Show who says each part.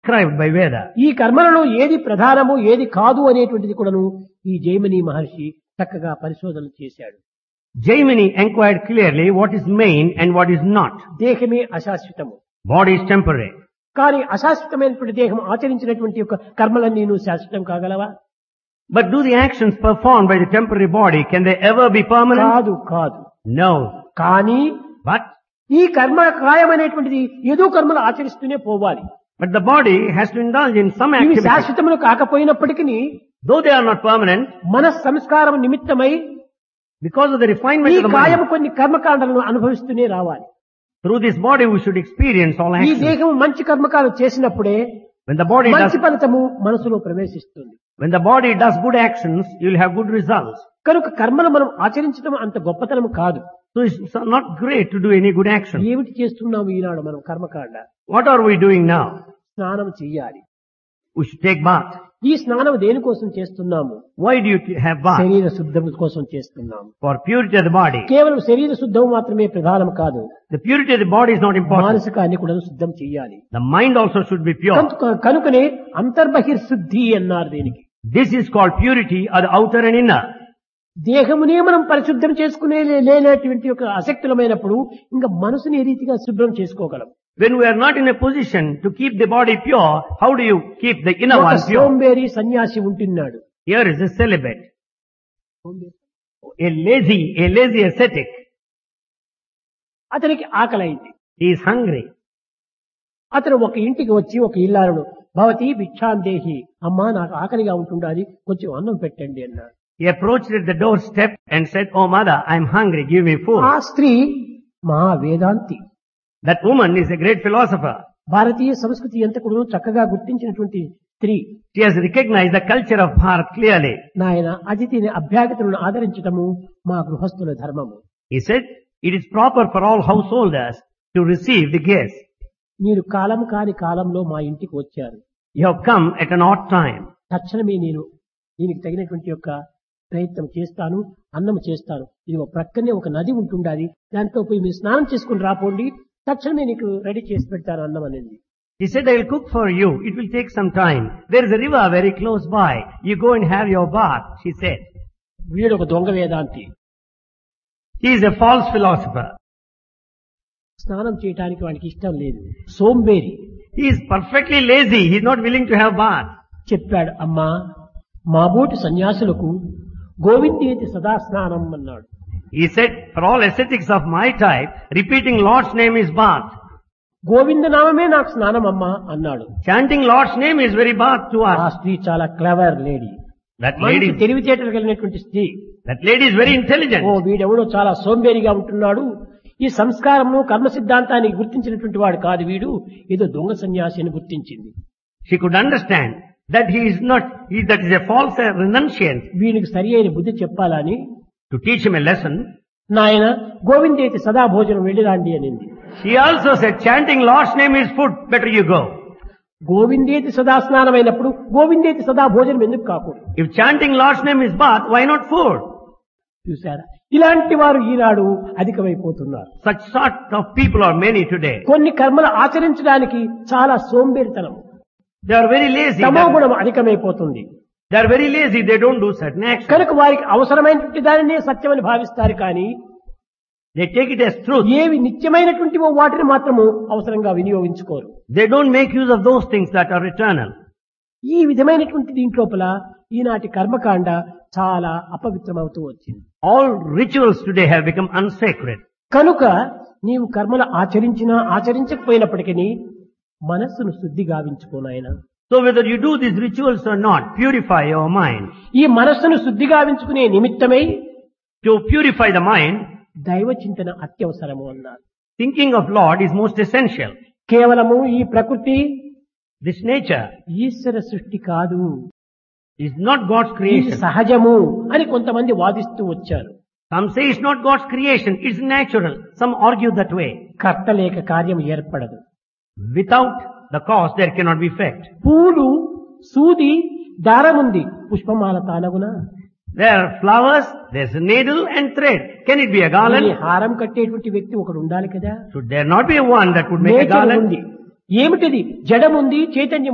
Speaker 1: described by Veda.
Speaker 2: ఈ కర్మలలో ఏది ప్రధానము ఏది కాదు అనేటువంటిది కూడాను ఈ జైమిని మహర్షి చక్కగా పరిశోధన చేశాడు
Speaker 1: Jaimini inquired clearly what is main and what is not.
Speaker 2: దేహమే అశాశ్వతము
Speaker 1: Body is temporary.
Speaker 2: కానీ అశాశ్వతమైనటువంటి దేహం ఆచరించినటువంటి యొక్క కర్మలన్నీ నువ్వు శాశ్వతం కాగలవా
Speaker 1: But do the actions performed by the temporary body, can they ever be permanent?
Speaker 2: కాదు కాదు
Speaker 1: No.
Speaker 2: కానీ
Speaker 1: But,
Speaker 2: ఈ కర్మ కాయమనేటువంటిది ఏదో కర్మలు ఆచరిస్తూనే పోవాలి
Speaker 1: but the body has to indulge in some
Speaker 2: ఇవి
Speaker 1: activity.
Speaker 2: శాశ్వతములు కాకపోయినప్పటికీ
Speaker 1: Though they are not permanent,
Speaker 2: మన సంస్కారం నిమిత్తమై
Speaker 1: because of the refinement
Speaker 2: ఈ
Speaker 1: of the
Speaker 2: కాయము
Speaker 1: mind,
Speaker 2: కొన్ని కర్మకాండలను అనుభవిస్తూనే రావాలి
Speaker 1: through this body we should experience all
Speaker 2: ఈ
Speaker 1: actions.
Speaker 2: దేహం మంచి కర్మకాలు చేసినప్పుడే
Speaker 1: When the body does,
Speaker 2: మంచి ఫలితము మనసులో ప్రవేశిస్తుంది
Speaker 1: when the body does good actions, you will have good results.
Speaker 2: కనుక కర్మను మనం ఆచరించడం అంత గొప్పతనం కాదు
Speaker 1: So it's not great to do any good action.
Speaker 2: ఏమిటి చేస్తున్నాము ఈనాడు మనం కర్మకాండ
Speaker 1: What are we doing now?
Speaker 2: స్నానం చెయ్యాలి
Speaker 1: We should take bath.
Speaker 2: ఈ స్నానం దేనికోసం చేస్తున్నాము
Speaker 1: Why do you t- have bath?
Speaker 2: శరీర శుద్ధం కోసం చేస్తున్నాము
Speaker 1: For purity of the body.
Speaker 2: కేవలం శరీర శుద్ధం మాత్రమే ప్రధానం కాదు
Speaker 1: The purity of the body is not important.
Speaker 2: మానసికాన్ని కూడా శుద్ధం చెయ్యాలి
Speaker 1: The mind also should be pure.
Speaker 2: కనుక- కనుకనే అంతర్బహిర్శుద్ధి అన్నారు దీనికి
Speaker 1: This is called purity of the outer and inner.
Speaker 2: దేహమునే మనం పరిశుద్ధం చేసుకునే లే- లేనటువంటి ఒక అసక్తులమైనప్పుడు ఇంకా మనసుని ఏ రీతిగా శుభ్రం చేసుకోగలం
Speaker 1: When we are not in a position to keep the body pure, how do you keep the inner
Speaker 2: ఒక
Speaker 1: one pure?
Speaker 2: సోంబేరి సన్యాసి ఉంటున్నాడు
Speaker 1: Here is a celibate. A lazy, a lazy ascetic.
Speaker 2: అతనికి ఆకలైంది
Speaker 1: He is hungry.
Speaker 2: అతను ఒక ఇంటికి వచ్చి ఒక ఇల్లాలను భవతి భిక్షాందేహి అమ్మా నాకు ఆకలిగా ఉంటుండాలి కొంచెం అన్నం పెట్టండి అన్నాడు
Speaker 1: He approached at the doorstep and said, Oh mother, I am hungry, give me food.
Speaker 2: ఆ స్త్రీ మహా వేదాంతి
Speaker 1: That woman is a great philosopher.
Speaker 2: భారతీయ సంస్కృతి ఎంత కూడా చక్కగా గుర్తించినటువంటి స్త్రీ
Speaker 1: She has recognized the culture of Bharat clearly.
Speaker 2: నాయన అతిథిని అభ్యాగతులను ఆదరించటము మా గృహస్థుల ధర్మము
Speaker 1: He said, it is proper for all householders to receive the guests.
Speaker 2: మీరు కాలం కాని కాలంలో మా ఇంటికి వచ్చారు
Speaker 1: You have come at an odd time.
Speaker 2: తక్షణమే నేను దీనికి తగినటువంటి యొక్క ప్రయత్నం చేస్తాను అన్నం చేస్తాను ఇది ఒక ప్రక్కనే ఒక నది ఉంటుండాలి దాంట్లో పోయి మీరు స్నానం చేసుకుని రాపోండి తక్షణమే నీకు రెడీ చేసి పెడతాను అన్నం అనేది
Speaker 1: He said, I will cook for you. It will take some time. There is a river very close by. You go and have your bath, she said.
Speaker 2: వీడు ఒక దొంగ వేదాంతి
Speaker 1: He is a false philosopher.
Speaker 2: స్నానం చేయడానికి వాడికి ఇష్టం లేదు సోంబేరి
Speaker 1: He is perfectly lazy. He is not willing to have bath.
Speaker 2: చెప్పాడు అమ్మా మాబోటి సన్యాసులకు గోవిందేతి సదా స్నానం అన్నాడు
Speaker 1: He said, for all ascetics of my type, repeating Lord's name is bath.
Speaker 2: Govinda నామమే నాకు స్నానం అమ్మా అన్నాడు
Speaker 1: Chanting Lord's name is very bath to
Speaker 2: ఆ
Speaker 1: us.
Speaker 2: స్త్రీ చాలా క్లవర్ లేడీ
Speaker 1: That
Speaker 2: మంచి
Speaker 1: lady,
Speaker 2: తెలివితేటలు కలిగినటువంటి స్త్రీ
Speaker 1: that lady is very
Speaker 2: oh
Speaker 1: intelligent.
Speaker 2: వీడెవడో చాలా సోంబేరిగా ఉంటున్నాడు ఈ సంస్కారము కర్మ సిద్ధాంతాన్ని గుర్తించినటువంటి వాడు కాదు వీడు ఏదో దొంగ సన్యాసి అని గుర్తించింది
Speaker 1: She could understand that he is not, he, that is a false renunciant.
Speaker 2: వీనికి సరి అయిన బుద్ధి చెప్పాలని
Speaker 1: To teach him a lesson,
Speaker 2: నాయన గోవిందేతి సదా భోజనం వెళ్ళిరాండి అనింది
Speaker 1: she also said, chanting Lord's name is food, better you go.
Speaker 2: గోవిందేతి సదా స్నానమైనప్పుడు గోవిందేతి సదా భోజనం ఎందుకు కాకూడదు
Speaker 1: If chanting Lord's name is bath, why not food?
Speaker 2: చూసారా ఇలాంటి వారు ఈనాడు అధికమైపోతున్నారు
Speaker 1: Such sort of people are many today.
Speaker 2: కొన్ని కర్మలు ఆచరించడానికి చాలా సోంబేరితనం
Speaker 1: They are very lazy.
Speaker 2: తమో
Speaker 1: They are-
Speaker 2: గుణం అధికమైపోతుంది
Speaker 1: They are very lazy. They don't do certain actions.
Speaker 2: కనుక వారికి అవసరమైనటువంటి దానినే సత్యమని భావిస్తారు కానీ
Speaker 1: They take it as truth.
Speaker 2: ఏవి నిత్యమైనటువంటివో వాటిని మాత్రము అవసరంగా వినియోగించుకోరు
Speaker 1: They don't make use of those things that are eternal.
Speaker 2: ఈ విధమైనటువంటి దీంట్లోపల ఈనాటి కర్మకాండ చాలా అపవిత్రమవుతూ వచ్చింది
Speaker 1: All rituals today have become unsacred.
Speaker 2: కనుక నీవు కర్మలు ఆచరించినా ఆచరించకపోయినప్పటికీ మనస్సును శుద్ధి గావించుకోనాయన
Speaker 1: So whether you do these rituals or not, purify your mind.
Speaker 2: ఈ మనస్సును శుద్ధి గావించుకునే నిమిత్తమై
Speaker 1: To purify the mind,
Speaker 2: దైవ చింతన అత్యవసరము అన్నారు
Speaker 1: thinking of Lord is most essential.
Speaker 2: కేవలము ఈ ప్రకృతి
Speaker 1: This nature
Speaker 2: ఈశ్వర సృష్టి కాదు
Speaker 1: is not God's
Speaker 2: ఇది
Speaker 1: creation.
Speaker 2: సహజము అని కొంతమంది వాదిస్తూ వచ్చారు
Speaker 1: Some say it's not God's creation, it's natural. Some argue that way.
Speaker 2: కర్త లేక కార్యం ఏర్పడదు
Speaker 1: Without the cause, there cannot be effect.
Speaker 2: పూలు సూది దారముంది పుష్పమాల తానగున
Speaker 1: There are flowers, there's a needle and thread. Can it be a
Speaker 2: ఈ
Speaker 1: garland?
Speaker 2: హారం కట్టేటువంటి వ్యక్తి ఒకడు ఉండాలి కదా
Speaker 1: Should there not be one that would make a
Speaker 2: nature
Speaker 1: garland?
Speaker 2: ఉంది ఏమిటిది జడముంది చైతన్యం